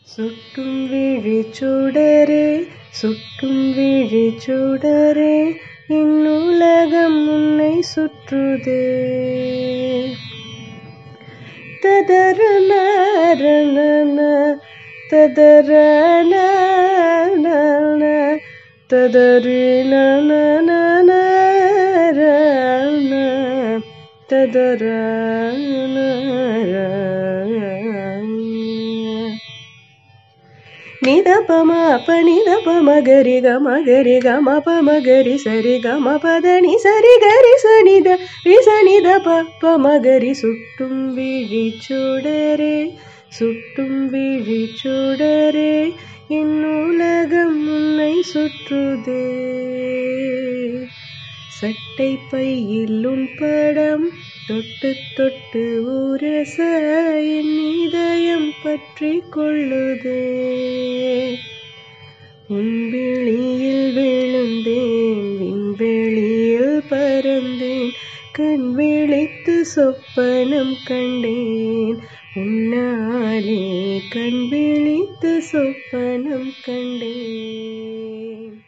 சுட்டும் விழிச்சுடரே சுட்டும் விழிச்சுடரே இந்நுலகம் உன்னை சுற்றுதே ததர நரணன ததர நரணன ததரி நனநன ததர నిదపమ పనిదప మగరి గమ గరి గమ పమ గరి సరి గమ పదని సరి గరి సనిద రి సనిద ప మగరి சுட்டும் விழிச்சுடரே சுட்டும் விழிச்சுடரே இந்நூலகம் உன்னை சுற்றுதே சட்டை பையில் உன் படம் தொட்டு தொட்டு உரச என் இதயம் பற்றி கொள்ளுதே உன் விழியில் விழுந்தேன் விண்வெளியில் பறந்தேன் கண் விழித்து சொப்பனம் கண்டேன் உன்னாலே கண் விழித்து சொப்பனம் கண்டேன்